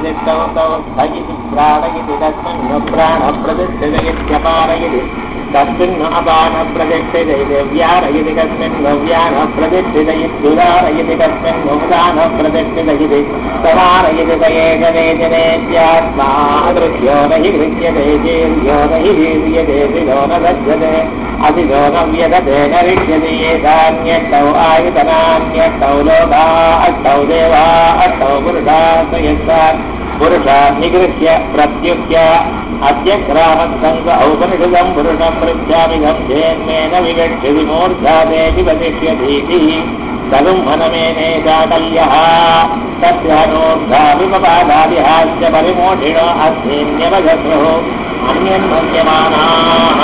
प्रतिष्ठौ तौ स्थगिति प्राणयति तस्मिन् न प्राणप्रतिष्ठितयत्यपारयति तस्मिन् न अपानप्रतिष्ठितयति व्यारयति कस्मिन् न व्यानप्रतिष्ठितयित्युदारयति कस्मिन् न उदानप्रतिष्ठितयति समारयति स एकवेदनेत्यात्मा दृश्यो न हि गृह्यते चेर्यो न हि वीर्यते शिरो न दध्यते अधिरो न व्यदते न ऋष्यति एतान्यष्टौ आयुधनान्यष्टौ लोका अष्टौ देवा अष्टौ पुरुषा स यस्मात् पुरुषा निगृह्य प्रत्युह्य अद्य ग्रामसङ्ग औपनिषदम् पुरुषम् पृच्छामिदम् चेन्मेन विगच्छति मूर्धादेति वदिष्यतीति सलुम्भनमेने चाकल्यः तस्यानोर्धाविपपादादिहास्य परिमोढिणो अस्मिन्यवजस्रुः अन्यन्मन्यमानाः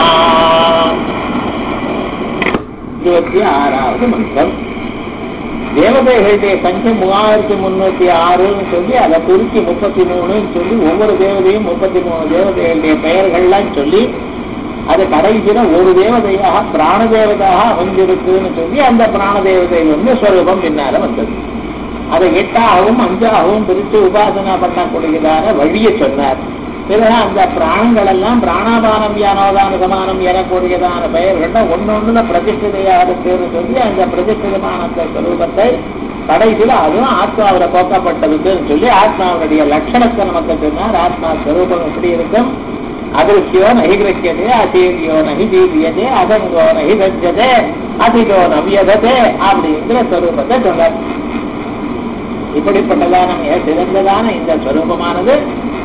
இருபத்தி ஆறாவது மந்திரம் தேவதைகளுடைய சங்கம் மூவாயிரத்தி முன்னூத்தி ஆறுன்னு சொல்லி அதை சுருக்கி முப்பத்தி மூணுன்னு சொல்லி ஒவ்வொரு தேவதையும் முப்பத்தி மூணு தேவதைகளுடைய பெயர்கள்லாம் சொல்லி அது கடைசியில ஒரு தேவதையாக பிராண தேவதையாக வந்திருக்குன்னு சொல்லி அந்த பிராண தேவதை வந்து ஸ்வரூபம் பின்னால வந்தது அதை எட்டாகவும் அஞ்சாகவும் பிரித்து உபாசனா பண்ணக்கூடியதான வழியை சொன்னார் பிறகு அந்த பிராணங்கள் எல்லாம் பிராணாபானம் யானோதான சமானம் எனக்கூடியதான பெயர்கள் ஒன்னொன்னுல பிரதிஷ்டிதையாக இருக்குன்னு சொல்லி அந்த பிரதிஷ்டிதமான அந்த ஸ்வரூபத்தை கடைசியில அதுவும் ஆத்மாவில போக்கப்பட்டதுன்னு சொல்லி ஆத்மாவுடைய லட்சணத்தை நமக்கு சொன்னார் ஆத்மா ஸ்வரூபம் எப்படி இருக்கும் அதிருஷ்யோ நகி கிரக்கியதே அசீரியோ நகி ஜீவியதே அதங்கோ நகி கஜதே அதிகோ நவியதே அப்படிங்கிற ஸ்வரூபத்தை சொன்னார் இப்படிப்பட்டதான மிக சிறந்ததான இந்த ஸ்வரூபமானது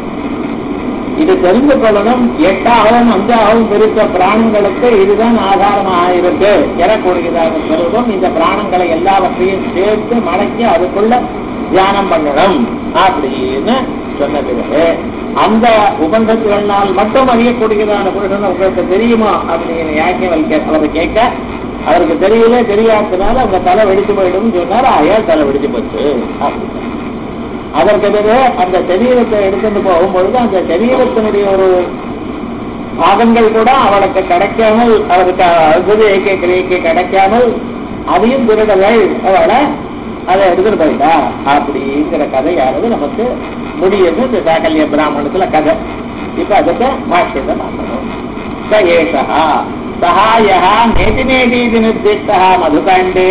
இது தெரிந்து கொள்ளணும் எட்டாகவும் அஞ்சாகவும் பிரித்த பிராணங்களுக்கு இதுதான் ஆதாரமாக இருக்கு எனக்கூடியதாக ஸ்வரூபம் இந்த பிராணங்களை எல்லாவற்றையும் சேர்த்து மடக்கி அதுக்குள்ள தியானம் பண்ணணும் அப்படின்னு சொன்ன பிறகு அந்த உபந்தத்தினால் மட்டும் அறியக்கூடியதான புருஷன் உங்களுக்கு தெரியுமா அப்படின்னு யாக்கியவல் அவரை கேட்க அவருக்கு தெரியல தெரியாததுனால அவங்க தலை வெடிச்சு போயிடும் சொன்னார் ஆயா தலை வெடிச்சு போச்சு அப்படின்னு அதற்கு பிறகு அந்த சரீரத்தை எடுத்துட்டு போகும்பொழுது அந்த சரீரத்தினுடைய ஒரு பாகங்கள் கூட அவளுக்கு கிடைக்காமல் அவருக்கு அற்புத ஏக்கை கிரியைக்கு கிடைக்காமல் அதையும் திருடர்கள் அவளை அதை எடுத்துட்டு போயிட்டா அப்படிங்கிற கதையானது நமக்கு முடியுது இந்த சாகல்ய பிராமணத்துல கதை இப்ப அதுக்கு பாஷ்யத்தை பார்க்கணும் ச ஏஷா சகாய நேதி நேதி நிர்திஷ்டா மதுகண்டே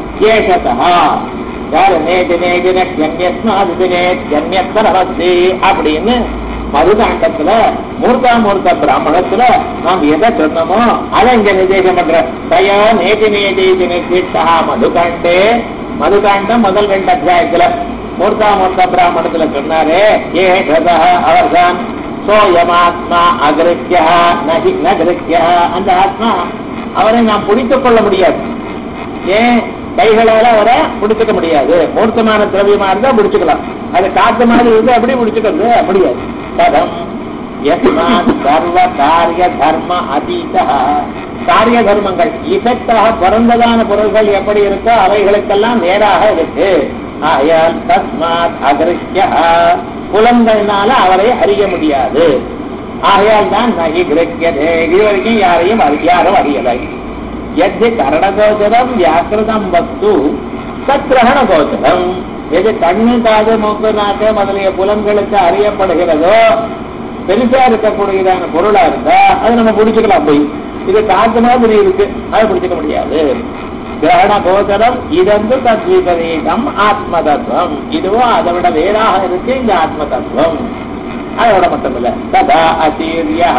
ஏஷதா யாரு நேதி நேதின ஜன்யஸ்மாதினே ஜன்யத்தரவஸ்தி அப்படின்னு மதுகாண்டத்துல மூர்த்தா மூர்த்த பிராமணத்துல நாம் எதை சொன்னோமோ அதை இங்க நிர்தேசம் பண்ற தயா நேதி நேதி நிர்திஷ்டா மதுகாண்டே மதுகாண்டம் முதல் ரெண்டு அத்தியாயத்துல மூர்த்தா மூர்த்த பிராமணத்துல சொன்னாரே ஏ அவர்தான் சோயமாத்மா அகிருத்தியா நகி நகிருத்தியா அந்த ஆத்மா அவரை நாம் பிடித்துக் கொள்ள முடியாது ஏன் கைகளால அவரை பிடிச்சுக்க முடியாது மூர்த்தமான திரவியமா இருந்தா பிடிச்சுக்கலாம் அது காத்து மாதிரி இருந்து அப்படி பிடிச்சுக்கிறது முடியாது கதம் யஸ்மாத் சர்வ காரிய தர்ம அதீதா காரிய தர்மங்கள் இஃபெக்டாக பிறந்ததான பொருள்கள் எப்படி இருக்கோ அவைகளுக்கெல்லாம் நேராக இருக்கு ஆயால் தஸ்மாத் அகிருஷ்யா புலங்கள்னால அவரை அறிய முடியாது ஆகையால் தான் நகி கிரக்கியதே இதுவரைக்கும் யாரையும் யாரும் அறியலை எது கரணகோச்சரம் வியாக்கிருதம் வஸ்து சத்கிரகண கோச்சரம் எது கண்ணு காது மூக்கு நாக்கு முதலிய புலன்களுக்கு அறியப்படுகிறதோ பெருசா இருக்கக்கூடியதான பொருளா இருந்தா அதை நம்ம பிடிச்சுக்கலாம் போய் இது காத்து மாதிரி இருக்கு அதை பிடிச்சுக்க முடியாது கிரகண கோச்சரம் இதந்து தத்விபரீதம் ஆத்ம தத்துவம் இதுவும் அதை விட வேறாக இருக்கு இந்த ஆத்ம தத்துவம் அதோட மட்டும் இல்ல ததா அசீரியா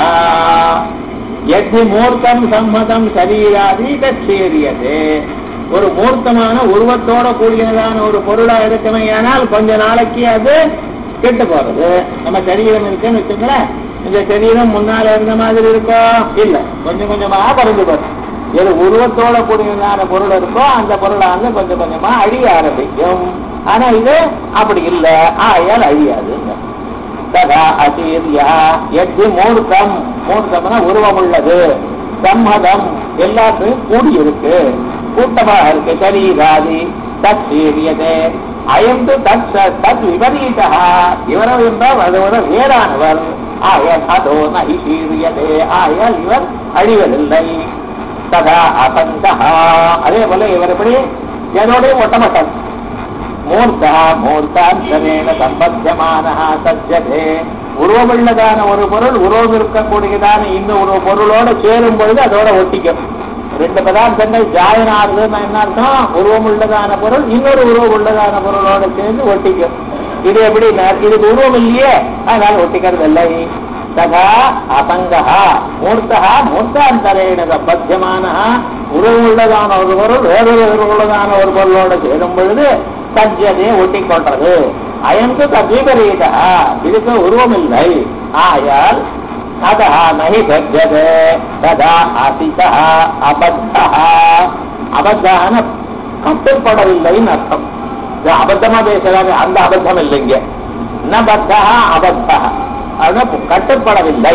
எது மூர்த்தம் சம்மதம் சரீராதி தச்சேரியது ஒரு மூர்த்தமான உருவத்தோட கூடியதான ஒரு பொருளா இருக்குமே ஆனால் கொஞ்ச நாளைக்கு அது கெட்டு போறது நம்ம சரீரம் இருக்குன்னு வச்சுங்களேன் இந்த சரீரம் முன்னால இருந்த மாதிரி இருக்கோ இல்ல கொஞ்சம் கொஞ்சமா பறந்து போகும் எது உருவத்தோட கூடியதான பொருள் இருக்கோ அந்த பொருளானது கொஞ்சம் கொஞ்சமா அழிய ஆரம்பிக்கும் ஆனா இது அப்படி இல்ல ஆயால் அழியாதுங்க ததா அசீரியா எது மூர்த்தம் மூர்த்தம்னா உருவம் உள்ளது சம்மதம் எல்லாத்தையும் கூடி இருக்கு கூட்டமாக இருக்கு சரீராதி தத் சீரியதே அயந்து தத் ச- தத் விபரீதா இவரும் என்றால் அதோட வேறானவர் ஆயல் அதோ நகி சீரியதே ஆயல் இவர் அழிவதில்லை ததா அபந்தா அதே போல இவர் எப்படி எதோடையும் ஒட்ட மாட்டார் மூர்த்தா மூர்த்தாந்தரேன சம்பத்தியமான சத்தியதே உருவமுள்ளதான ஒரு பொருள் உருவம் இருக்கக்கூடியதான இந்த ஒரு பொருளோட சேரும் பொழுது அதோட ஒட்டிக்கும் ரெண்டு பதார்த்தங்கள் ஜாயின் ஆகுதுன்னா என்ன அர்த்தம் உருவம் உள்ளதான பொருள் இன்னொரு உருவம் உள்ளதான பொருளோட சேர்ந்து ஒட்டிக்கும் இது எப்படி இதுக்கு உருவம் இல்லையே அதனால ஒட்டிக்கிறது இல்லை ததா அசங்கா மூர்த்தா மூர்த்தாந்தரேன பத்தியமான உருவம் உள்ளதான ஒரு பொருள் வேறொரு உருவம் உள்ளதான ஒரு பொருளோட சேரும் பொழுது சஜ்ஜதே ஒட்டி கொள்றது அயந்து தத்விபரீதா இதுக்கு உருவம் இல்லை ஆயால் அதா நகி சஜ்ஜதே ததா அசிதா அபத்தா அபத்தான கட்டுப்படவில்லைன்னு அர்த்தம் இது அபத்தமா பேசுறாங்க அந்த அபத்தம் இல்லைங்க ந பத்தா அபத்தா அதனால கட்டுப்படவில்லை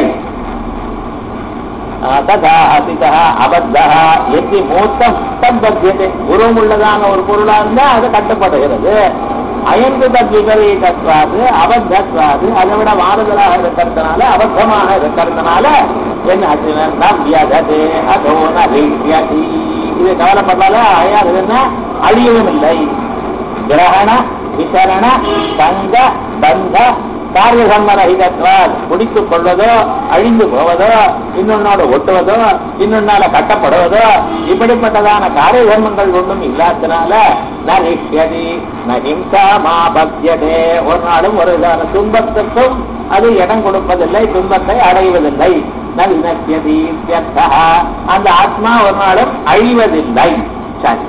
ததா அசிதா அபத்தா எத்தி மூத்தம் தத்பத்தியத்தை உருவம் உள்ளதான ஒரு பொருளா இருந்தா அது கட்டுப்படுகிறது அயந்து தத் விபரீதத்வாது அபத்தத்வாது அதை விட மாறுதலாக இருக்கிறதுனால அபத்தமாக இருக்கிறதுனால என்ன ஆச்சு அதோ நீட்டி இது கவலைப்பட்டால அயாது என்ன அழியவும் இல்லை கிரகண விசரண தங்க பந்த காரியசம்மரகிதத்வால் குடித்துக் கொள்வதோ அழிந்து போவதோ இன்னொன்னோட ஒட்டுவதோ இன்னொன்னால கட்டப்படுவதோ இப்படிப்பட்டதான காரிய தர்மங்கள் ஒன்றும் இல்லாதனால நரிஷ்யதி நஹிம்சா மாபத்தியதே ஒரு நாளும் ஒரு விதமான துன்பத்துக்கும் அது இடம் கொடுப்பதில்லை துன்பத்தை அடைவதில்லை நவினத்தியதி அந்த ஆத்மா ஒரு நாளும் அழிவதில்லை சரி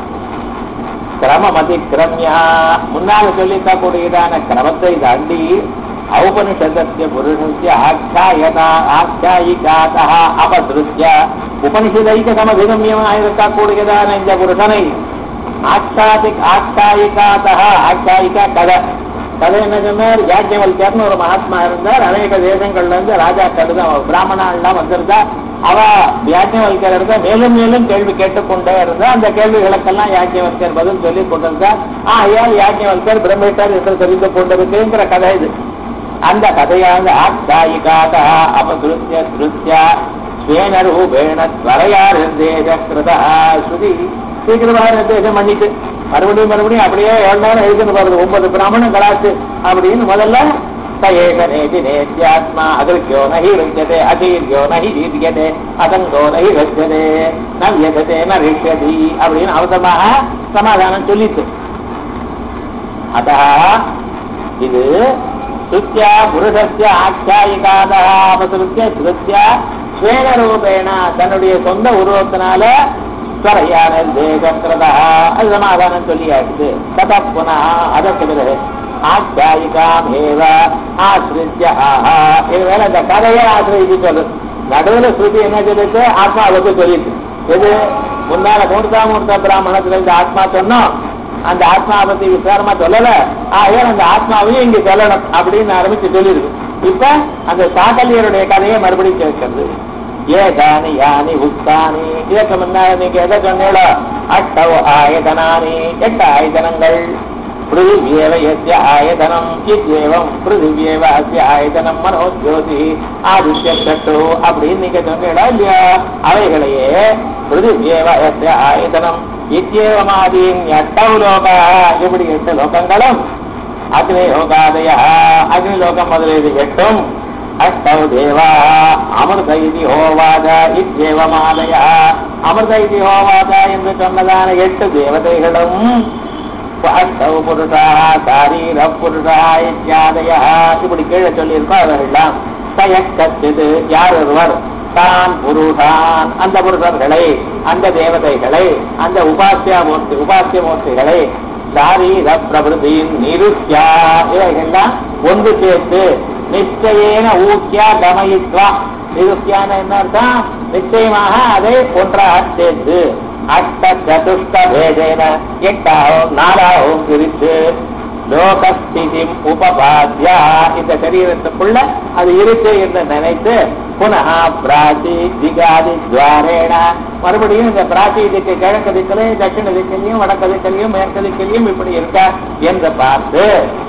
கிரமம் அதிக்கிரமியா முன்னால் சொல்லிக்கக்கூடியதான கிரமத்தை தாண்டி ஔபனிஷதஸ்ய புருஷஸ்ய ஆख्यायता ஆख्यायिकातः அபதிருஷ்ய உபனிஷதைக்க சமதிகமியமாக இருக்கக்கூடியதான இந்த புருஷனை ஆச்சாதி ஆख्यायिकातः ஆख्यायिका கதை கதை என்ன சொன்னார் யாஜ்யவல்யர்னு ஒரு மகாத்மா இருந்தார் அநேக தேசங்கள்ல இருந்து ராஜாக்கள் தான் பிராமணாலாம் வந்திருந்தா அவ யாஜ்யவல்யர் இருந்தா மேலும் மேலும் கேள்வி கேட்டுக்கொண்டே இருந்தா அந்த கேள்விகளுக்கெல்லாம் யாஜ்யவல்யர் பதில் சொல்லி கொண்டிருந்தார் ஆயா யாஜ்யவல்யர் பிரம்மேட்டர் என்று தெரிந்து கொண்டிருக்குங்கிற கதை இது அந்த கதையாக ஆச்சாயிகாக அபகிருத்திய திருத்திய ஸ்வேன ரூபேண ஸ்வரையார் நிர்தேசகிருதா ஸ்ருதி சீக்கிரமாக நிர்தேசம் பண்ணிட்டு மறுபடியும் மறுபடியும் அப்படியே ஏழு நேரம் எழுதுன்னு பாருது ஒன்பது பிராமணம் கலாச்சு அப்படின்னு முதல்ல சயேகனேதி நேத்யாத்மா அதிர்கியோ நகி ருஜ்யதே அதீர்கியோ நகி தீர்யதே அதங்கோ நகி ரஜ்யதே ந வியததே ந ரிஷ்யதி அப்படின்னு அவசரமாக சமாதானம் சொல்லிட்டு அத இது சுத்தியா புருஷஸ்ய ஆச்சாயிகாத அவசரத்திய சுத்தியா ஸ்வேன ரூபேண தன்னுடைய சொந்த உருவத்தினால ஸ்வரையான தேகக்கிறதா அது சமாதானம் சொல்லியாச்சு தத புனா அதற்கு பிறகு ஆச்சாயிகாமேவ ஆசிரித்ய ஆஹா இது வேலை இந்த கதையை ஆசிரியச்சு சொல்லு நடுவில் ஸ்ருதி என்ன சொல்லிட்டு ஆத்மாவுக்கு சொல்லிட்டு எது முன்னால மூர்த்தா மூர்த்தா பிராமணத்துல இந்த ஆத்மா சொன்னோம் அந்த ஆத்மாவை பத்தி விசாரமா சொல்லல ஆகையால் அந்த ஆத்மாவையும் இங்க சொல்லணும் அப்படின்னு ஆரம்பிச்சு சொல்லிருக்கு இப்ப அந்த சாகல்யருடைய கதையை மறுபடியும் கேட்கறது ஏதானி யானி உத்தானி இதற்கு முன்னாடி நீங்க எதை சொன்னீங்களோ அட்டவ ஆயதனானி எட்டு ஆயதனங்கள் பிருதிவியேவ எஸ்ய ஆயதனம் இத்யேவம் பிருதிவியேவ அஸ்ய ஆயதனம் மனோஜோதி ஆதித்ய சட்டு அப்படின்னு நீங்க சொன்னீங்களா இல்லையா அவைகளையே பிருதிவியேவ எஸ்ய ஆயதனம் இத்யேவமாதீன் எட்டவு லோகா இப்படி எட்டு லோகங்களும் அக்னி லோகாதய அக்னி லோகம் முதலியது எட்டும் அஷ்டௌ தேவா அமிர்த இது ஹோவாத இத்யேவமாதய அமிர்த இது ஹோவாத என்று சொன்னதான எட்டு தேவதைகளும் அஷ்டௌ புருஷா சாரீர புருஷா இத்தியாதய இப்படி கீழே சொல்லியிருக்கோம் அவர்கள்லாம் சயக்கச்சிது யார் ஒருவர் தான் புருஷான் அந்த புருஷர்களை அந்த தேவதைகளை அந்த உபாசியா மூர்த்தி உபாசிய மூர்த்திகளை சாரீர பிரபுதியின் நிருஷ்யா இவைகள்லாம் ஒன்று சேர்த்து நிச்சயேன ஊக்கியா கமயித்வா நிருஷ்யான என்ன அர்த்தம் நிச்சயமாக அதை ஒன்றாக சேர்த்து அஷ்ட சதுஷ்ட பேதேன எட்டாகவும் நாலாகவும் பிரித்து லோகஸ்திதி உபபாத்தியா இந்த சரீரத்துக்குள்ள அது இருக்கு என்று நினைத்து புனः பிராச்சி திகாதி துவாரேண மறுபடியும் இந்த பிராச்சி திக்கு கிழக்கு திக்கிலையும் தட்சிண திக்கிலையும் வடக்கு திக்கிலையும் மேற்கு திக்கிலையும் இப்படி இருக்கா என்று பார்த்து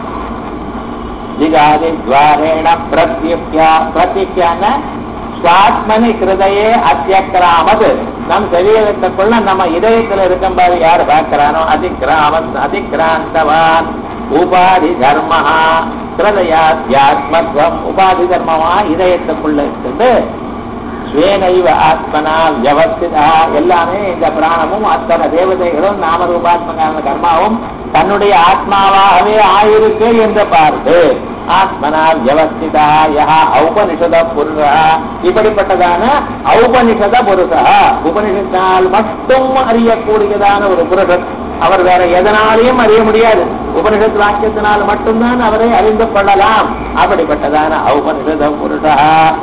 திகாதி துவாரேண பிரத்யுக்யா பிரத்யுக்யான சுவாத்மனி ஹிருதயே அத்தியக்கிராமது நம் சரீரத்துக்குள்ள நம்ம இதயத்துல இருக்கும்போது யார் பார்க்கிறானோ அதிக்ராம அதிக்ராந்தவான் உபாதி தர்மஹா கிருதயாத்மத்வம் உபாதி தர்மமா இதயத்துக்குள்ள இருக்குது ஸ்வேனைவ ஆத்மனா வியவஸ்திதா எல்லாமே இந்த பிராணமும் அத்தனை தேவதைகளும் நாமரூபாத்மகான கர்மாவும் தன்னுடைய ஆத்மாவாகவே ஆயிருக்கு என்று பார்த்து ஆத்மனா வியவஸ்திதா யா ஔபனிஷத புருஷா இப்படிப்பட்டதான ஔபனிஷத புருஷா உபனிஷத்தினால் மட்டும் அறியக்கூடியதான ஒரு புருஷன் அவர் வேற எதனாலையும் அறிய முடியாது உபனிஷத் வாக்கியத்தினால் மட்டும்தான் அவரை அறிந்து கொள்ளலாம் அப்படிப்பட்டதான ஔபனிஷத புருஷா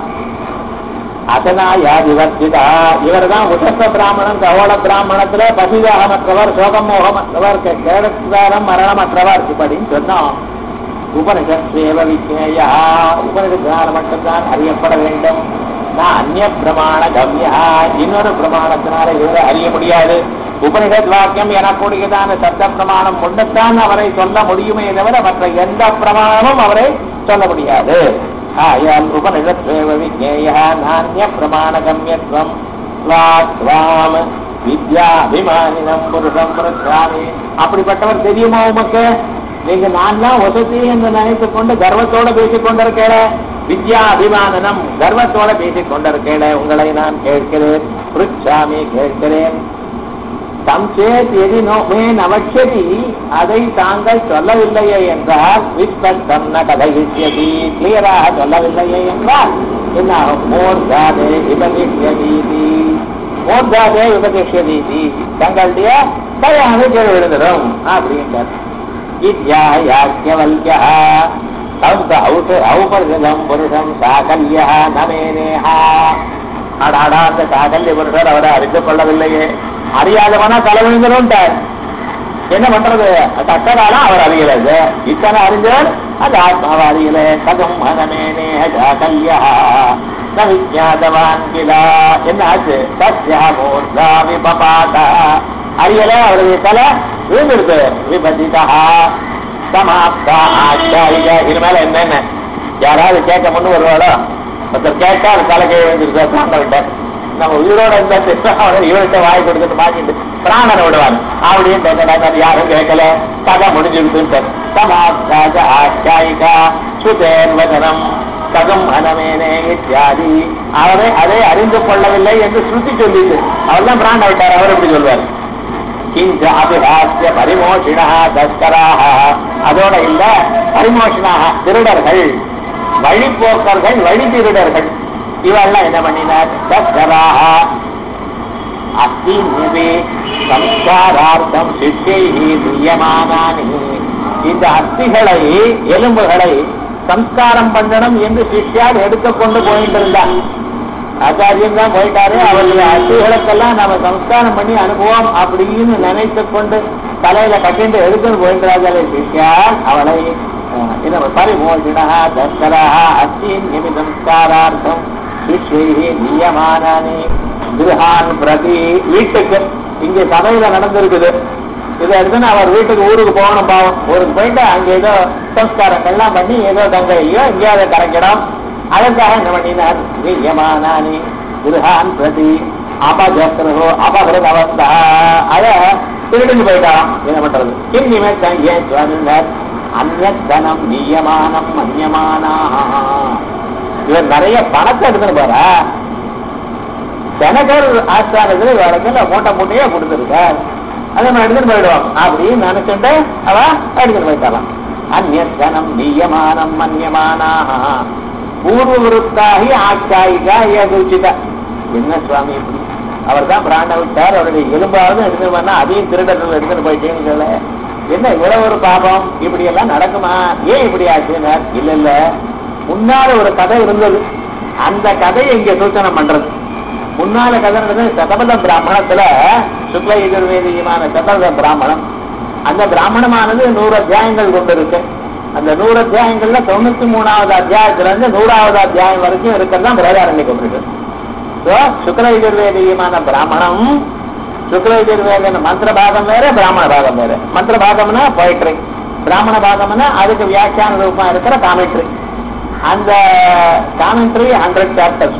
அசனாயா விவர்த்திதா இவர் தான் உசத்த பிராமணன் கவோள பிராமணத்துல பசிதாகமற்றவர் சோகமோகமற்றவர் கேடத்தாரம் மரணமற்றவர் இப்படின்னு சொன்னோம் உபனிஷத்வேவ விஜயா உபனிஷத்தினால் மட்டும்தான் அறியப்பட வேண்டும் நான் அந்நிய பிரமாண கம்யா இன்னொரு பிரமாணத்தினால இவரை அறிய முடியாது உபனிஷத் வாக்கியம் எனக்கூடியதான சத்த பிரமாணம் கொண்டுத்தான் அவரை சொல்ல முடியுமே தவிர மற்ற எந்த பிரமாணமும் அவரை சொல்ல முடியாது ஆயால் உபனிஷத்வேவ விஜேயா நானிய பிரமாண கம்யத்வம் ஸ்வாத்வாம் வித்யாபிமானினம் புருஷம் புரட்சாமி அப்படிப்பட்டவர் தெரியுமா உமக்கு நீங்க நான் தான் வசதி என்று நினைத்துக் கொண்டு கர்வத்தோட பேசிக் கொண்டிருக்கேன் வித்யா அபிமானனம் கர்வத்தோட பேசிக் கொண்டிருக்கேன் உங்களை நான் கேட்கிறேன் புருட்சாமி கேட்கிறேன் சம்சேத் எதி நோமே நவட்சதி அதை தாங்கள் சொல்லவில்லையே என்றால் விஸ்வத்தம் ந கதகிஷ்யதி கிளியராக சொல்லவில்லையே என்றால் என்ன மோர்ஜாதே விபதிஷ்யதீதி மோர்ஜாதே விபதிஷ்யதீதி தங்களுடைய தயாவை கீழ் விழுந்துடும் அப்படின்றார் வித்யா யாக்கியவல்யா சௌந்த ஔஷ ஔபரிதம் புருஷம் சாகல்யா நமேனேஹா அடாடா அந்த சாகல்ய புருஷர் அவரை அறிந்து கொள்ளவில்லையே அறியாதவனா தலை விழுந்துரும்ட்டார் என்ன பண்றது தக்கதானா அவர் அறிகிறது இத்தனை அறிஞர் அது ஆத்மாவை அறியல கதம் மனமேனே சாகல்யா ந விஜாதவான் கிலா என்ன ஆச்சு சத்யா மூர்தா விபபாத அறியல அவருடைய தலை விழுந்திருக்கு விபதிதா சமாப்தா ஆச்சாரியா இது மேல என்னென்ன யாராவது கேட்க முன்னு வருவாளோ ஒருத்தர் கேட்டா அது தலை கீழே விழுந்திருக்கு பிராண்டவன்ட்ட நம்ம உயிரோட இருந்தா திட்டம் அவனை இவர்கிட்ட வாய் கொடுத்துட்டு மாட்டிட்டு பிராணனை விடுவாங்க அப்படின்னு கேட்கறாங்க அது யாரும் கேட்கல கதை முடிஞ்சிருக்குன்னு சமாப்தாஜ ஆச்சாயிகா சுதேர்வதனம் சகம் அனமேனே இத்தியாதி அவரை அதை அறிந்து கொள்ளவில்லை என்று ஸ்ருதி சொல்லிட்டு அவர் தான் பிராண்ட விட்டார் அவர் எப்படி சொல்வார் கிஞ்ச அபிஹாசிய பரிமோஷினா தஸ்கராக அதோட இல்ல பரிமோஷனாக திருடர்கள் வழிபோக்கர்கள் வழி திருடர்கள் இவெல்லாம் என்ன பண்ணினார் தஸ்கராக அஸ்தி நிதி சம்ஸ்காரார்த்தம் சிஷ்யைஹி துரியமானானி இந்த அஸ்திகளை எலும்புகளை சம்ஸ்காரம் பண்ணணும் என்று சிஷ்யார் எடுத்துக்கொண்டு போயிட்டு இருந்தார் ஆச்சாரியம் தான் போயிட்டாரு அவருடைய அசுகளுக்கெல்லாம் நம்ம சம்ஸ்காரம் பண்ணி அனுபவம் அப்படின்னு நினைத்து கொண்டு தலையில கட்டிட்டு எடுத்துன்னு போயிட்டார்களே சிஷ்யா அவளை என்ன பரிமோஷினா தஸ்கரா அஸ்தி நிமி சம்ஸ்காரார்த்தம் சிஷ்யை நியமானி கிரகான் பிரதி வீட்டுக்கு இங்க சபையில நடந்திருக்குது இதை எடுத்துன்னு அவர் வீட்டுக்கு ஊருக்கு போகணும் பாவம் ஊருக்கு போயிட்டு அங்க ஏதோ சம்ஸ்காரங்கள்லாம் பண்ணி ஏதோ கங்கையோ எங்கேயாவது கரைக்கணும் அதற்காக என்ன பண்ணினார் நியமானி கிரகான் பிரதி அபஜஸ்ரோ அபகிருத அவஸ்தா அத திருடிந்து போயிட்டாராம் என்ன பண்றது கிம் நிமித்தம் ஏன் சொன்னார் அந்நத்தனம் நியமானம் மன்யமானா இவர் நிறைய பணத்தை எடுத்துன்னு போறா ஜனகர் ஆஸ்தானத்துல இடத்துல மூட்டை மூட்டையா கொடுத்துருக்கார் அதை நம்ம எடுத்துட்டு போயிடுவோம் அப்படின்னு நினைச்சுட்டு அவ எடுத்துட்டு போயிட்டாலாம் அந்நத்தனம் நியமானம் மன்யமானா பூர்வ விருத்தாகி ஆச்சாயிகா ஏகோச்சிதா என்ன சுவாமி இப்படி அவர் தான் பிராண விட்டார் அவருடைய எலும்பாவது எடுத்துட்டு பண்ணா அதையும் திருடர்கள் எடுத்துட்டு போயிட்டேன்னு என்ன இவ்வளவு ஒரு பாபம் இப்படி எல்லாம் நடக்குமா ஏன் இப்படி ஆச்சுன்னார் இல்ல இல்ல முன்னால ஒரு கதை இருந்தது அந்த கதையை இங்க சூச்சனை பண்றது முன்னால கதை நடந்தது சதபத பிராமணத்துல சுக்ல எதிர்வேதியமான சதபத பிராமணம் அந்த பிராமணமானது நூறு அத்தியாயங்கள் கொண்டு இருக்கு அந்த நூறு அத்தியாயங்கள்ல தொண்ணூத்தி மூணாவது அத்தியாயத்துல இருந்து நூறாவது அத்தியாயம் வரைக்கும் இருக்கிறதான் பிரேதாரண்ய இருக்கு சுக்ல எதிர்வேதியமான பிராமணம் சுக்ல எதிர்வேதன மந்திர பாகம் வேற பிராமண பாகம் வேற மந்திர பாகம்னா போயிட்ரி பிராமண பாகம்னா அதுக்கு வியாக்கியான ரூபமா இருக்கிற காமெண்ட்ரி அந்த காமெண்ட்ரி ஹண்ட்ரட் சாப்டர்ஸ்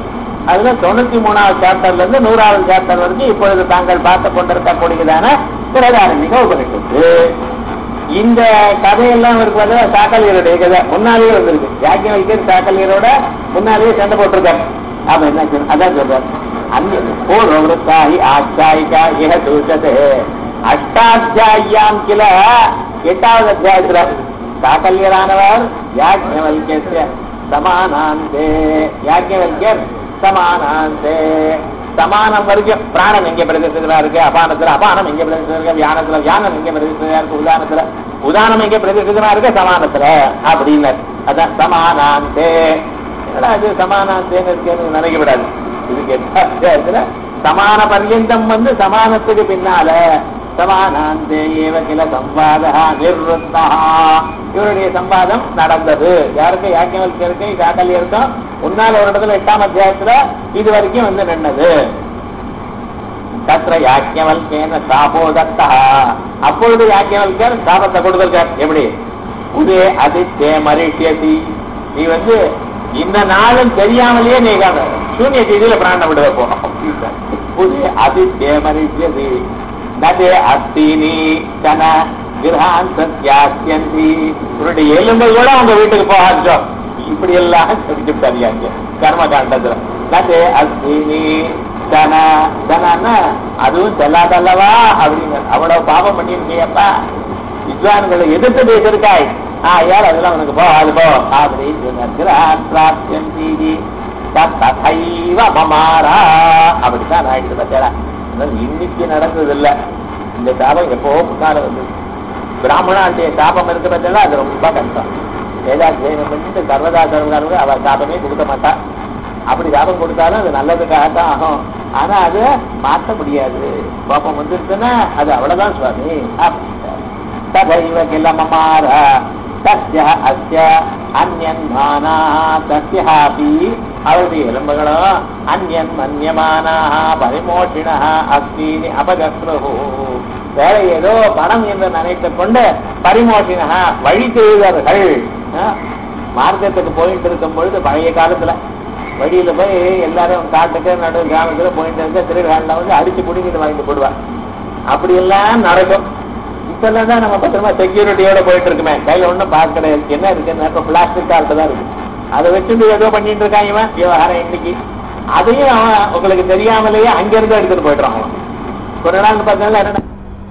அதுல தொண்ணூத்தி மூணாவது சாப்டர்ல இருந்து நூறாவது சாப்டர் வரைக்கும் இப்பொழுது தாங்கள் பார்த்து கொண்டிருக்கக்கூடியதான பிரதாரணிக உபனிஷத்து இந்த கதையெல்லாம் இருக்கிறது சாக்கலியருடைய கதை முன்னாலேயே வந்திருக்கு யாக்கியம் வைக்கிற சாக்கலியரோட முன்னாலேயே சண்டை போட்டிருக்காரு அப்ப என்ன சொன்ன- அதான் சொல்றாரு அந்த பூர்வவருத்தாயி ஆச்சாயிகா இஹ தூஷதே அஷ்டாத்தியாயாம் கில எட்டாவது அத்தியாயத்துல சாக்கல்யரானவர் யாஜ்ஞவல்கிய சமானாந்தே யாஜ்ஞவல்யர் சமானாந்தே சமானம் வரைக்கும் பிராணம் எங்க பிரதிஷ்டா இருக்கு அபானத்துல அபானம் எங்க பிரதிஷ்டா இருக்கு வியானத்துல வியானம் எங்க பிரதிஷ்டா இருக்கு உதாரணத்துல உதாரணம் எங்க பிரதிஷ்டா இருக்கு சமானத்துல அப்படின்னு அதான் சமானாந்தே என்னடா அது சமானாந்தேன்னு இருக்கேன்னு நினைக்கப்படாது இதுக்கு எட்டாவது சமான பர்யந்தம் வந்து சமானத்துக்கு பின்னால சமானாந்தே ஏவ கில சம்வாதா நிர்வந்தா இவருடைய சம்வாதம் நடந்தது யாருக்கு யாக்கியவல்யருக்கு சாக்கல்யருக்கும் முன்னால ஒரு இடத்துல எட்டாம் அத்தியாயத்துல இது வரைக்கும் வந்து நின்னது தத்ர யாக்கியவல்யேன சாபோ தத்தா அப்பொழுது யாக்கியவல்யர் சாபத்தை கொடுத்திருக்கார் எப்படி உதே அதித்தே மரிஷியதி நீ வந்து இந்த நாளும் தெரியாமலேயே நீ சூன்ய செய்தியில பிராணம் விடுவ போ உதே அதித்தே மரிஷியதி நதே அஸ்தீனி கன கிரகான் சத்யாசியந்தி உன்னுடைய எலும்பு கூட உங்க வீட்டுக்கு போகாச்சோம் இப்படி எல்லாம் சொல்லிட்டு கர்ம காண்டத்துல நதே அஸ்தீனி தன தனா அதுவும் செல்லாதல்லவா அப்படின்னு அவ்வளவு பாவம் பண்ணிருக்கியப்பா வித்வான்களை எதிர்த்து பேசிருக்காய் ஆயால் அதெல்லாம் உனக்கு போ அது போ அப்படின்னு சொன்னார் பிராப்தியம் தீதி ததைவ மமாரா அப்படித்தான் ஆயிடுது பார்த்தா இன்னைக்கு நடந்தது இல்ல இந்த சாபம் எப்போ முன்னால வந்து பிராமணாண்டிய சாபம் இருக்கு பார்த்தா அது ரொம்ப கஷ்டம் வேதாத்தியனம் பண்ணிட்டு சர்வதாசர்கள் அவ சாபமே கொடுக்க மாட்டா அப்படி சாபம் கொடுத்தாலும் அது நல்லதுக்காகத்தான் ஆகும் ஆனா அது மாற்ற முடியாது கோபம் வந்துருச்சுன்னா அது அவ்வளவுதான் சுவாமி அப்படின்ட்டார். ததைவ கில மமார தஸ்ய அஸ்ய அந்யன் மானா தஸ்யாபி அவருடைய எலும்புகளும் அந்யன் மன்யமானா பரிமோஷிண அஸ்தீனி அபகஸ்ருஹு வேற ஏதோ பணம் என்று நினைத்துக் கொண்டு பரிமோஷினா வழி செய்தவர்கள் ஆ, மார்க்கத்துக்கு போயிட்டு இருக்கும் பொழுது பழைய காலத்துல வழியில போய் எல்லாரும் காட்டுக்கு நடு கிராமத்துல போயிட்டு இருக்க திருவிழாவில் வந்து அடிச்சு பிடிங்கிட்டு வாங்கிட்டு போடுவா அப்படி எல்லாம் நடக்கும் இப்பெல்லாம் தான் நம்ம பத்திரமா செக்யூரிட்டியோட போயிட்டு இருக்குமே கையில ஒண்ணும் பார்க்க கிடையாது என்ன இருக்குன்னு இப்ப பிளாஸ்டிக் கார்டு தான் இருக்கு அதை வச்சுட்டு ஏதோ பண்ணிட்டு இருக்கான் இவன் விவகாரம் இன்னைக்கு அதையும் அவன் உங்களுக்கு தெரியாமலேயே அங்கிருந்து எடுத்துட்டு போயிடுறான் அவன் ஒரு நாள் பார்த்தா என்ன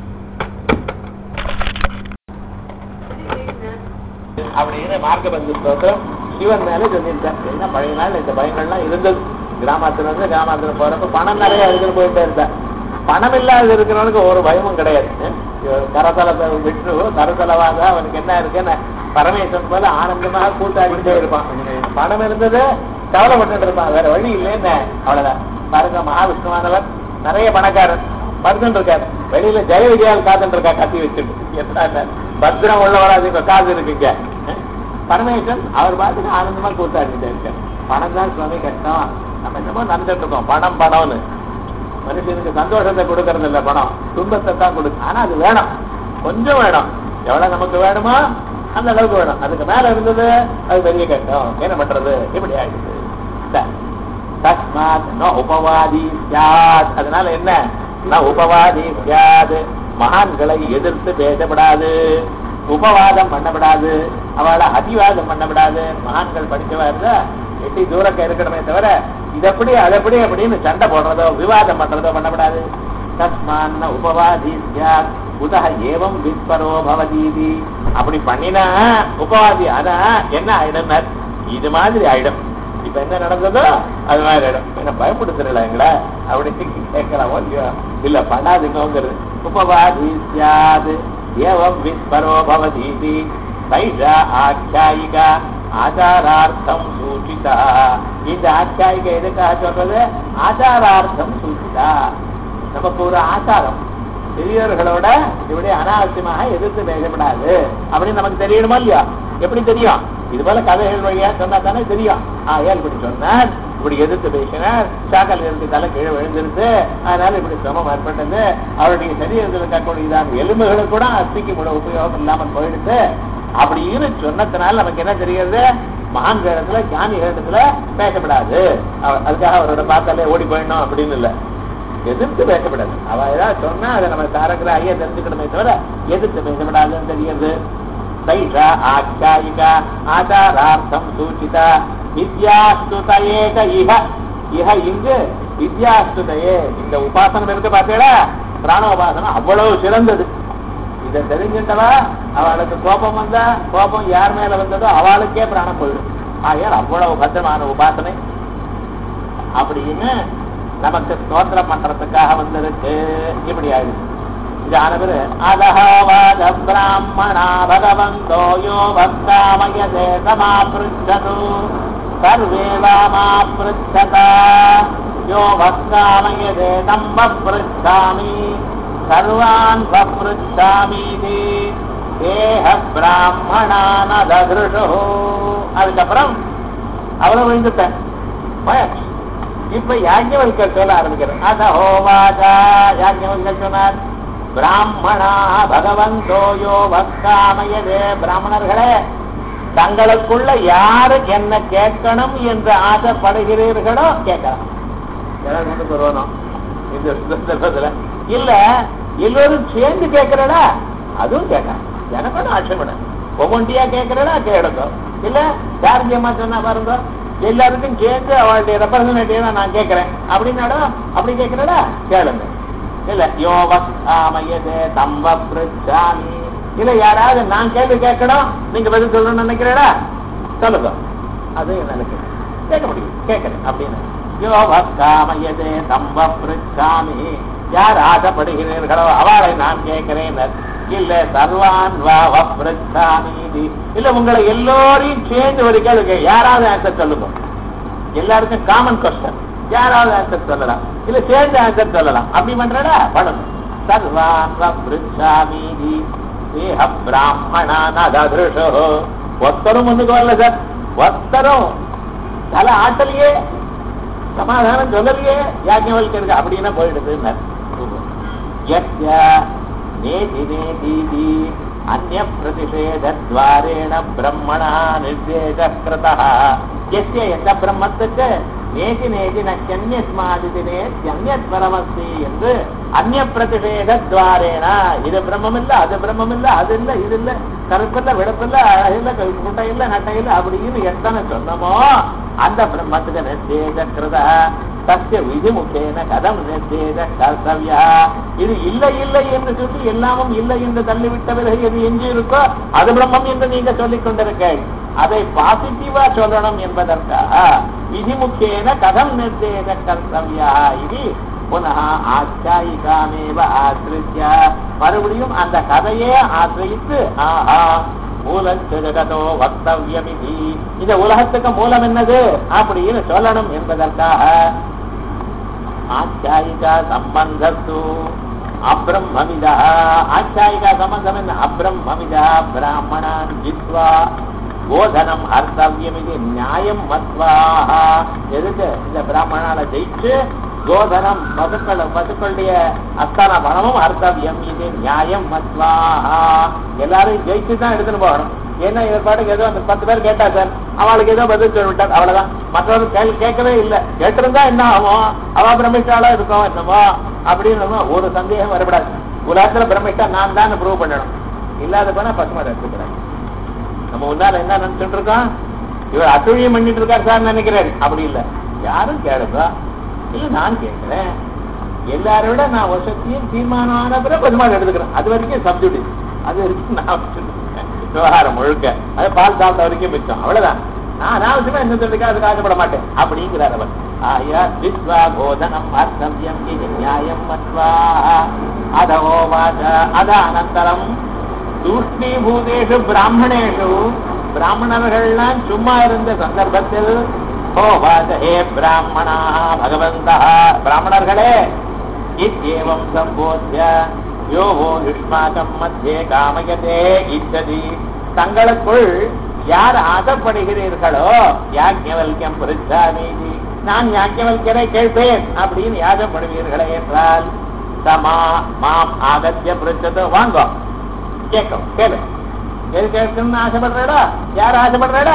அப்படின்னு மார்க்க பந்து ஸ்தோத்திரம் சிவன் மேல சொல்லியிருக்கார் என்ன பழைய நாள் இந்த பயங்கள்லாம் இருந்தது கிராமத்துல இருந்து கிராமத்துல போறப்ப பணம் நிறைய இருக்குன்னு போயிட்டே இருந்தா பணம் இல்லாத இருக்கிறவனுக்கு ஒரு பயமும் கிடையாது இவர் கரத்தலத்தை விட்டு கரத்தலவாக அவனுக்கு என்ன இருக்குன்னு பரமேஸ்வரன் போல ஆனந்தமாக கூட்டாடிட்டே இருப்பான் பணம் இருந்தது கவலைப்பட்டு இருப்பான் வேற வழி இல்லைன்னு அவ்வளவுதான் பாருங்க மகாவிஷ்ணுவானவர் நிறைய பணக்காரன் படுத்துட்டு இருக்காரு வெளியில ஜெய விஜயால் காத்துட்டு இருக்கா கத்தி வச்சுட்டு என்ன பத்திரம் உள்ளவராது காசு இருக்குங்க பரமேஸ்வரன் அவர் பாட்டுக்கு ஆனந்தமா கூத்தாடிட்டு இருக்காரு பணம் தான் சுவாமி கஷ்டம் நம்ம என்னமோ நடந்துட்டு இருக்கோம் பணம் பணம்னு மனுஷனுக்கு சந்தோஷத்தை கொடுக்கறது இல்ல பணம் துன்பத்தை தான் கொடுக்கும் ஆனா அது வேணும் கொஞ்சம் வேணும் எவ்வளவு நமக்கு வேணுமோ அந்த அளவுக்கு வேணும் அதுக்கு மேல இருந்தது அது பெரிய கஷ்டம் என்ன பண்றது இப்படி ஆயிடுது சரி. தஸ்மாத் ந உபவாதி சியாத் அதனால என்ன ந உபவாதி சியாத் மகான்களை எதிர்த்து பேசப்படாது உபவாதம் பண்ணப்படாது அவளை அதிவாதம் பண்ணப்படாது மகான்கள் படிச்சவா இருந்தா எட்டி தூரக்க இருக்கணுமே தவிர இதப்படி அதப்படி அப்படின்னு சண்டை போடுறதோ விவாதம் பண்றதோ பண்ணப்படாது தஸ்மான உபவாதி சியாத் உதக ஏவம் விஸ்வரோ பவதீதி அப்படி பண்ணினா உபவாதி ஆனா என்ன ஆயிடும் இது மாதிரி ஆயிடும் இப்ப என்ன நடந்ததோ அது மாதிரி ஆயிடும் என்ன பயப்படுத்துறல எங்களை அப்படின்னு கேட்கலாமோ இல்லையோ இல்ல பண்ணாதுங்கிறது உபவாதி சியாது ஏவம் விஸ்வரோ பவதீதி தைஷா ஆख्यायिका ஆச்சாரார்த்தம் சூச்சிதா இந்த ஆச்சாயிகை எதுக்காக சொல்றது ஆச்சாரார்த்தம் சூச்சிதா நமக்கு ஒரு ஆச்சாரம் பெரியவர்களோட இப்படி அனாவசியமாக எதிர்த்து பேசப்படாது அப்படின்னு நமக்கு தெரியணுமா இல்லையா எப்படி தெரியும் இது போல கதைகள் வழியா சொன்னா தானே தெரியும் ஆயால் இப்படி சொன்னார் இப்படி எதிர்த்து பேசினார் சாக்கல் இருந்து தலை கீழே விழுந்திருந்து அதனால இப்படி சிரமம் ஏற்பட்டது அவருடைய சரீரத்தில் இருக்கக்கூடியதான எலும்புகளுக்கு கூட அஸ்திக்கு கூட உபயோகம் இல்லாமல் போயிடுது அப்படின்னு சொன்னதுனால நமக்கு என்ன தெரிகிறது மகான்கள் இடத்துல ஞானிகள் இடத்துல பேசப்படாது அவ- அதுக்காக அவரோட பார்த்தாலே ஓடி போயிடணும் அப்படின்னு இல்ல எதிர்த்து பேசப்படாது அவ ஏதாவது சொன்னா அதை நம்ம தாரகிற ஐயா தெரிஞ்சுக்கணுமே தவிர எதிர்த்து பேசப்படாதுன்னு தெரியுது சைஷா ஆச்சாயிகா ஆச்சாரார்த்தம் சூச்சிதா வித்யாஸ்துத ஏக இஹ இஹ இங்கு வித்யாஸ்துதையே இந்த உபாசனம் இருக்கு பார்த்தீங்களா பிராணோபாசனம் அவ்வளவு சிறந்தது இதை தெரிஞ்சிட்டவா அவளுக்கு கோபம் வந்தா கோபம் யார் மேல வந்ததோ அவளுக்கே பிராணம் போயிடும் ஆகையால் அவ்வளவு பத்திரமான உபாசனை அப்படின்னு நமக்கு ஸ்தோத்திரம் பண்றதுக்காக வந்திருக்கு இப்படி ஆயிடுச்சு இது ஆனவர் அதஹவாத பிராமணா பகவந்தோ யோ வஸ்தாமயதே சமாபிருச்சது சர்வே வாமாபிருச்சதா யோ வஸ்தாமயதே நம்ப பிருச்சாமி சர்வான் பப்ருச்சாமீதி தேஹ பிராமணான ததிருஷோ அதுக்கப்புறம் அவரை விழுந்துட்டேன் போயாச்சு. இப்ப யாஜ்ஞவல்கர் சொல்ல ஆரம்பிக்கிறேன் அத ஹோவாஜா யாஜ்ஞவல்கர் சொன்னார் பிராமணா பகவந்தோ யோ வக்காமயதே பிராமணர்களே தங்களுக்குள்ள யாரு என்ன கேட்கணும் என்று ஆசைப்படுகிறீர்களோ கேட்கலாம் யாராவது கொண்டு வருவானோ இந்த சந்தர்ப்பத்துல இல்ல எல்லோரும் சேர்ந்து கேட்கிறடா அதுவும் கேட்கலாம் எனக்கு ஒன்றும் ஆட்சேபனை ஒவ்வொன்றியா கேட்கிறடா கேளுங்க இல்ல தாரிஜியமா சொன்னா பாருங்க எல்லாருக்கும் சேர்ந்து அவளுடைய ரெப்ரசன்டேட்டிவா நான் கேட்கிறேன் அப்படின்னாடா அப்படி கேட்கிறடா கேளுங்க இல்ல யோவஸ்தாமயதே தம்ப பிரச்சாமி இல்ல யாராவது நான் கேள்வி கேட்கணும் நீங்க பதில் சொல்லணும்னு நினைக்கிறேடா சொல்லுங்க அது எனக்கு கேட்க முடியும் கேட்கிறேன் அப்படின்னு யோவஸ்தாமயதே தம்ப பிரச்சாமி யார் ஆசைப்படுகிறீர்களோ அவளை நான் கேட்கிறேன் இல்ல சர்வான் பிரச்சாமி இல்ல உங்களை எல்லோரையும் சேர்ந்து ஒரு கேள்வி யாராவது ஆன்சர் சொல்லுங்க எல்லாருக்கும் காமன் கொஸ்டன் யாராவது ஆன்சர் சொல்லலாம் இல்ல சேர்ந்து ஆன்சர் சொல்லலாம் அப்படி பண்றடா பண்ணணும் சர்வான் பிரச்சாமீதி தேஹ பிராமணான ததிருஷோ ஒத்தரும் முன்னுக்கு வரல சார் ஒத்தரும் தலை ஆட்டலையே சமாதானம் சொல்லலையே யாஜ்ஞவல்கருக்கு அப்படின்னா போயிடுது யஸ்ய நேதி நேதீதி அந்நிய பிரதிஷேதத்வாரேண பிரம்மணா நிர்தேச கிருதா எஸ்ய எந்த பிரம்மத்துக்கு நேதி நேதி நன்யஸ்மாதிதி நேத்யன்யத் பரமஸ்தி என்று அந்நிய பிரதிஷேதத்வாரேண இது பிரம்மம் இல்ல அது பிரம்மம் இல்ல அது இல்ல இது இல்ல கருப்பில்ல வெளுப்பில்ல அழகில்ல குட்டை இல்ல நட்டை இல்ல அப்படின்னு எத்தனை சொன்னமோ அந்த பிரம்மத்துக்கு நிர்தேச கிருத சத்திய விதிமுகேன கதம் நிர்தேச கர்த்தவியா இது இல்லை இல்லை என்று சொல்லி எல்லாமும் இல்லை என்று தள்ளிவிட்ட பிறகு எது எஞ்சி இருக்கோ அது பிரம்மம் என்று நீங்க சொல்லிக் கொண்டிருக்கீங்க அதை பாசிட்டிவா சொல்லணும் என்பதற்காக விதிமுகேன கதம் நிர்தேச கர்த்தவியா இது புனः ஆச்சாயிகாமேவ ஆசிரித்ய மறுபடியும் அந்த கதையே ஆசிரியித்து ஆஹா மூலஞ்ச ஜகதோ வக்தவியமிதி இந்த உலகத்துக்கு மூலம் என்னது அப்படின்னு சொல்லணும் என்பதற்காக ஆச்சாயிகா சம்பந்தத்து அப்ரம்மமிதா ஆச்சாயிகா சம்பந்தம் என்ன அப்ரம்மமிதா பிராமணான் ஜித்வா போதனம் அர்த்தவியம் இது நியாயம் மத்வாக எதுக்கு இந்த பிராமணால ஜெயிச்சு கோதனம் பசுக்கள் பசுக்களுடைய அஸ்தான பணமும் அர்த்தவியம் இது நியாயம் மத்வாஹா எல்லாரும் ஜெயிச்சு தான் எடுத்துட்டு போகணும் ஏன்னா இவர் பாட்டுக்கு ஏதோ அந்த பத்து பேர் கேட்டா சார் அவளுக்கு ஏதோ பதில் சொல்லிவிட்டார் அவ்வளவுதான் மற்றவர்கள் கேள்வி கேட்கவே இல்லை கேட்டிருந்தா என்ன ஆகும் அவ பிரமிஷ்டாலா இருக்கும் என்னமோ அப்படின்னு ஒரு சந்தேகம் வரக்கூடாது உலகத்துல பிரமிஷ்டா நான் தான் ப்ரூவ் பண்ணணும் இல்லாத போனா பசுமாட எடுத்துக்கிறேன் நம்ம முன்னால என்ன நினைச்சிட்டு இருக்கோம் இவர் அத்துழியம் பண்ணிட்டு இருக்கார் சார் நினைக்கிறேன் அப்படி இல்ல யாரும் கேளுங்க இல்ல நான் கேட்கிறேன் எல்லாரை விட நான் வருஷத்தையும் தீர்மானம் ஆன பிறகு பசுமாடு எடுத்துக்கிறேன் அது வரைக்கும் சப்ஜூடி அது வரைக்கும் நான் வச்சிருக்கேன் விவகாரம் முழுக்க அது பால் சாப்பிட்ட வரைக்கும் மிச்சம் அவ்வளவுதான் நான் அனாவசியமா என்ன சொல்லிக்க அதுக்கு ஆசைப்பட மாட்டேன் அப்படிங்கிறார் அவர் ஆயா விஸ்வா போதனம் அர்த்தவியம் இது நியாயம் மத்வா அதோ வாச அத அனந்தரம் தூஷ்ணீபூதேஷு பிராமணேஷு பிராமணர்கள்லாம் சும்மா இருந்த சந்தர்ப்பத்தில் ஓ வாச ஹே பிராமணா பகவந்தா பிராமணர்களே இத்யேவம் சம்போத்திய யோகோ யுஷ்மாகம் மத்தியே காமயதே இச்சதி தங்களுக்குள் யார் ஆசைப்படுகிறீர்களோ யாக்கியவல்யம் பிரிச்சாமீதி நான் யாக்கியவல்யரை கேட்பேன் அப்படின்னு யாசப்படுவீர்களே என்றால் சமா மாம் ஆகத்திய பிரிச்சது வாங்கோ கேட்கும் கேளு எது கேட்கணும்னு ஆசைப்படுறடா யார் ஆசைப்படுறடா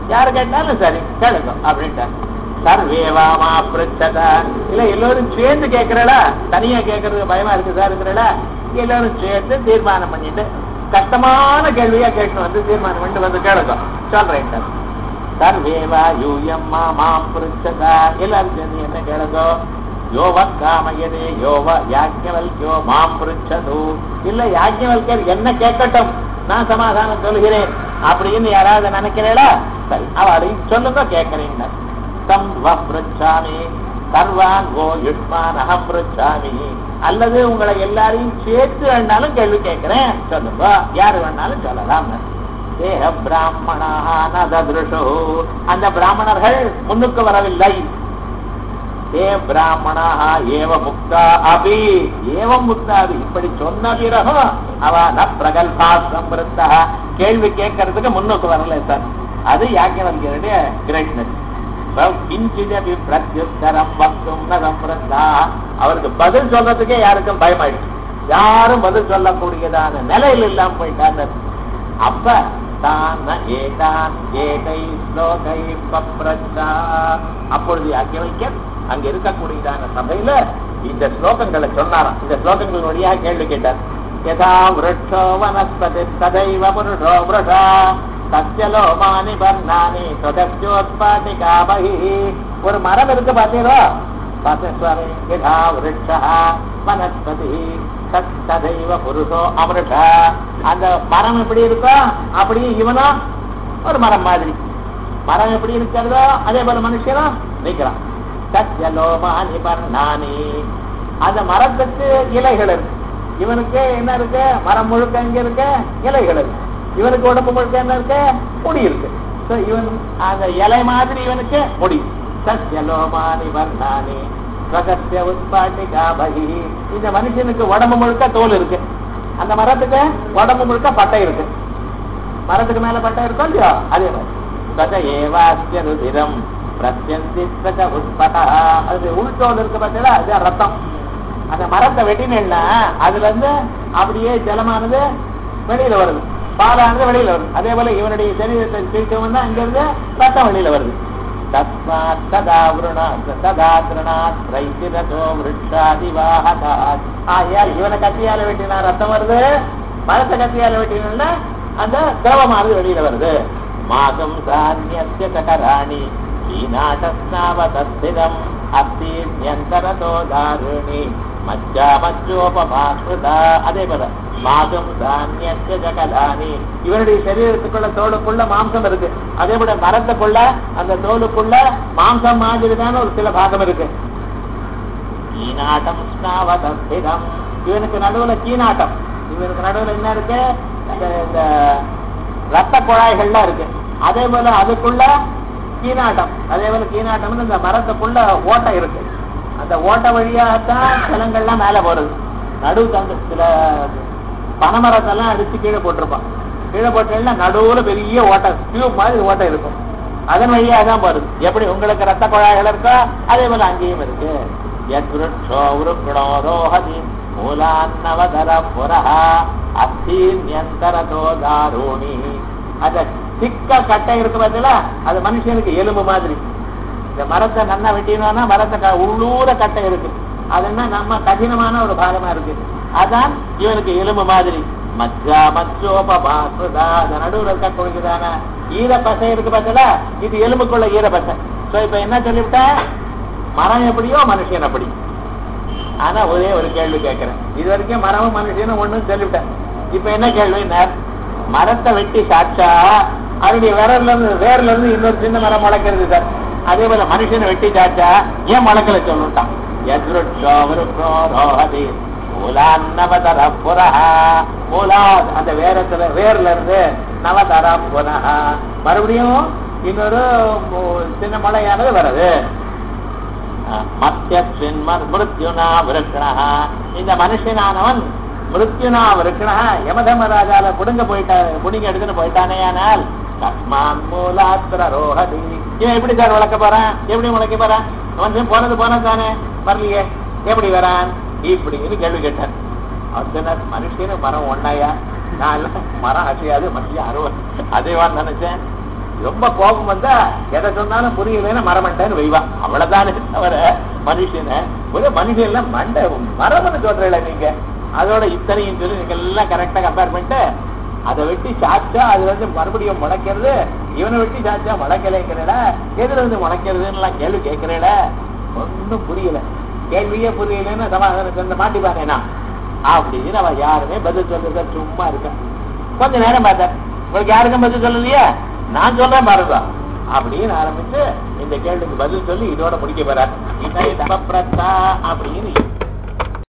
யாரு கேட்டாலும் சரி கேளுங்க அப்படின்ட்டார் சர்வேவாமா பிரிச்சதா இல்ல எல்லாரும் சேர்ந்து கேட்கறடா தனியா கேட்கறது பயமா இருக்கு சார் இருக்கிறடா எல்லாரும் சேர்ந்து தீர்மானம் பண்ணிட்டு கஷ்டமான கேள்வியா கேட்டு வந்து தீர்மானம் பண்ணிட்டு வந்து கேளுங்க சொல்றேன் சார் சர்வேவா யூயம் மாம் பிரிச்சதா எல்லாரும் சேர்ந்து என்ன கேளுங்க யோவ காமயதே யோவ யாக்கியவல்கியோ மாம் பிரிச்சது இல்ல யாக்கியவல்கர் என்ன கேட்கட்டும் நான் சமாதானம் சொல்கிறேன் அப்படின்னு யாராவது நினைக்கிறீங்களா சரி அவளையும் சொல்லுங்க கேட்கிறேன் தம் பிரிச்சாமி சர்வான் ஓ யுஷ்மான் அகம் பிரிச்சாமி அல்லது உங்களை எல்லாரையும் சேர்த்து வேணாலும் கேள்வி கேட்கிறேன் சொல்லுங்க யாரு வேணாலும் சொல்லலாம் தேக பிராமணா நதருஷோ அந்த பிராமணர்கள் முன்னுக்கு வரவில்லை தே பிராமணா ஏவ முக்தா அபி ஏவம் முக்தாபி இப்படி சொன்ன பிறகும் அவ ந பிரகல்பா சம்பிருத்தா கேள்வி கேட்கறதுக்கு முன்னுக்கு வரல சார் அது யாக்கியவர்களுடைய கிரேட்னஸ் கிஞ்சிதபி பிரத்யுத்தரம் வக்தும் ந சம்பிரத்தா அவருக்கு பதில் சொல்றதுக்கே யாருக்கும் பயமாயிடுச்சு யாரும் பதில் சொல்லக்கூடியதான நிலையில் இல்லாம போயிட்டாங்க அப்ப தான் ஏதான் ஏதை ஸ்லோகை பப்ரச்சா அப்பொழுது யாக்கியவல்யர் அங்க இருக்கக்கூடியதான சபையில இந்த ஸ்லோகங்களை சொன்னாராம் இந்த ஸ்லோகங்கள் வழியாக கேள்வி கேட்டார் யதா விருட்சோ வனஸ்பதி ததைவ புருஷோ விருஷா சத்திய லோமானி பர்ணானி சொதச்சோத்பாட்டிகா பகி ஒரு மரம் இருக்கு பாத்தீரோ பார்த்தேன் யதா விருட்சா வனஸ்பதி ததைவ புருஷோ அமிர்ஷா அந்த மரம் எப்படி இருக்கோ அப்படியே இவனும் ஒரு மரம் மாதிரி மரம் எப்படி இருக்கிறதோ அதே போல மனுஷனும் நிற்கிறான் சத்யலோமானி பர்ணானி அந்த மரத்துக்கு இலைகள் இருக்கு இவனுக்கு என்ன இருக்கு மரம் முழுக்க எங்க இருக்கு இலைகள் இருக்கு இவனுக்கு உடம்பு முழுக்க என்ன இருக்கு முடி இருக்கு So, இவன் அந்த இலை மாதிரி இவனுக்கு முடி சத்யலோமானி பர்ணானி ஸ்வகஸ்ய உட்பாட்டிகா பகி இந்த மனுஷனுக்கு உடம்பு முழுக்க தோல் இருக்கு அந்த மரத்துக்கு உடம்பு முழுக்க பட்டை இருக்கு மரத்துக்கு மேல பட்டை இருக்கும் இல்லையோ அதே மாதிரி சத ஏவாஸ்ய ருதிரம் பிரத்யந்தித்த உட்பட்டா அது உள்தோல் இருக்கு பார்த்தீங்களா அது ரத்தம் அந்த மரத்தை வெட்டினேன்னா அதுல இருந்து அப்படியே ஜலமானது வெளியில வருது பாலானது வெளியில வருது அதே போல இவனுடைய சரீரத்தை தீர்க்கம் தான் இங்க இருந்து ரத்தம் வெளியில வருது தஸ்மாத் ததா விருணா ததா திருணாத் ரைத்திரதோ விருட்சாதிவாகதாத் ஆகையால் இவனை கத்தியால வெட்டினா ரத்தம் வருது மரத்தை கத்தியால வெட்டினா அந்த திரவமானது வெளியில வருது மாதம் சான்யஸ்ய சகராணி ஈநாட்டஸ்னாவதஸ்திரம் அஸ்தீன்யந்தரதோ தாருணி மஜ்ஜா மஜ்ஜோபமாஸ்ருதா அதே போல மாதம் தானியஸ்ய ஜகலானி இவனுடைய சரீரத்துக்குள்ள தோலுக்குள்ள மாம்சம் இருக்கு அதே போல மரத்துக்குள்ள அந்த தோலுக்குள்ள மாம்சம் மாதிரி தானே ஒரு சில பாகம் இருக்கு கீநாட்டம் ஸ்நாவதஸ்திரம் இவனுக்கு நடுவுல கீநாட்டம் இவனுக்கு நடுவுல என்ன இருக்கு இந்த இந்த ரத்த குழாய்கள்லாம் இருக்கு அதே போல அதுக்குள்ள கீநாட்டம் அதே போல கீநாட்டம் இந்த மரத்துக்குள்ள ஓட்டை இருக்கு அந்த ஓட்டை வழியாகத்தான் ஜலங்கள்லாம் மேல போறது நடுவுக்கு அந்த சில பனைமரத்தெல்லாம் அடிச்சு கீழே போட்டிருப்பான் கீழே போட்டா நடுவுல பெரிய ஓட்டை டியூப் மாதிரி ஓட்டை இருக்கும் அதன் வழியாக தான் போறது எப்படி உங்களுக்கு ரத்த குழாய்கள் இருக்கோ அதே போல அங்கேயும் இருக்கு யத்ருட்சோ உருக்குணோரோஹதி மூலான்னவதர புரஹா அஸ்தீன்யந்தரதோ தாருணி அந்த சிக்க கட்டை இருக்கு பார்த்தீங்களா அது மனுஷனுக்கு எலும்பு மாதிரி இந்த மரத்தை நல்லா வெட்டினோம்னா மரத்தை க- உள்ளூர கட்டை இருக்கு அதுன்னா நம்ம கடினமான ஒரு பாகமா இருக்கு அதான் இவனுக்கு எலும்பு மாதிரி மஜ்ஜா மஜ்ஜோபாசுதா அந்த நடுவில் இருக்கக்கூடியதான ஈரப்பசை இருக்கு பார்த்தீங்களா இது எலும்புக்குள்ள ஈரப்பசை சோ இப்ப என்ன சொல்லிவிட்டேன் மரம் எப்படியோ மனுஷன் அப்படி ஆனா ஒரே ஒரு கேள்வி கேட்கிறேன் இது வரைக்கும் மரமும் மனுஷனும் ஒண்ணும் சொல்லிவிட்டேன் இப்ப என்ன கேள்வி மரத்தை வெட்டி சாச்சா அதனுடைய வேர்ல இருந்து வேர்ல இருந்து இன்னொரு சின்ன மரம் முளைக்கிறது சார் அதே போல மனுஷனை வெட்டி சாச்சா ஏன் முளைக்கல சொல்லிட்டான் ரோஹதி மூலான்னவதர புரஹா மூலா அந்த வேரத்துல வேர்ல இருந்து நவதர புனஹா மறுபடியும் இன்னொரு மு- சின்ன மலையானது வருது மத்தியஸ்வின் மிருத்யுனா விருக்கணா இந்த மனுஷனானவன் மிருத்யுனா விருக்கணா யமதர்மராஜால புடுங்க போயிட்டா புடுங்க எடுத்துன்னு போயிட்டானே ஆனால் தஸ்மான் மூலாத்திர ரோஹதி இவன் எப்படி சார் வளர்க்க போறான் எப்படி முளைக்க போறான் அவன் போனது போனது தானே வரலையே எப்படி வரான் இப்படின்னு கேள்வி கேட்டார் அர்ஜுனர் மனுஷனு மரம் ஒன்னாயா நான் எல்லாம் மரம் அசையாது மனுஷன் அறுவ அதேவான்னு நினைச்சேன் ரொம்ப கோபம் வந்தா எதை சொன்னாலும் புரியலன்னு மரமண்டன்னு வைவா அவ்வளவுதானே தவிர மனுஷனை ஒரு மனுஷன் எல்லாம் மண்டை மரமன்னு சொல்றீங்களா நீங்க அதோட இத்தனையும் சொல்லி நீங்க எல்லாம் கரெக்டா கம்பேர் பண்ணிட்டு அதை வெட்டி சாச்சா அது வந்து மறுபடியும் முளைக்கிறது இவனை வெட்டி சாச்சா முளைக்கலைங்கிறடா எதுல வந்து முளைக்கிறதுன்னு எல்லாம் கேள்வி கேட்கிறேடா ஒன்றும் புரியல கேள்வியே புரியலன்னு சமாதானம் சொன்ன மாட்டிப்பானேனா அப்படின்னு அவன் யாருமே பதில் சொல்றத சும்மா இருக்கான் கொஞ்ச நேரம் பார்த்தேன் உங்களுக்கு யாருக்கும் பதில் சொல்லலையா நான் சொல்றேன் பாருங்க அப்படின்னு ஆரம்பிச்சு இந்த கேள்விக்கு பதில் சொல்லி இதோட முடிக்க போறார் இதை தமப்பிரத்தா அப்படின்னு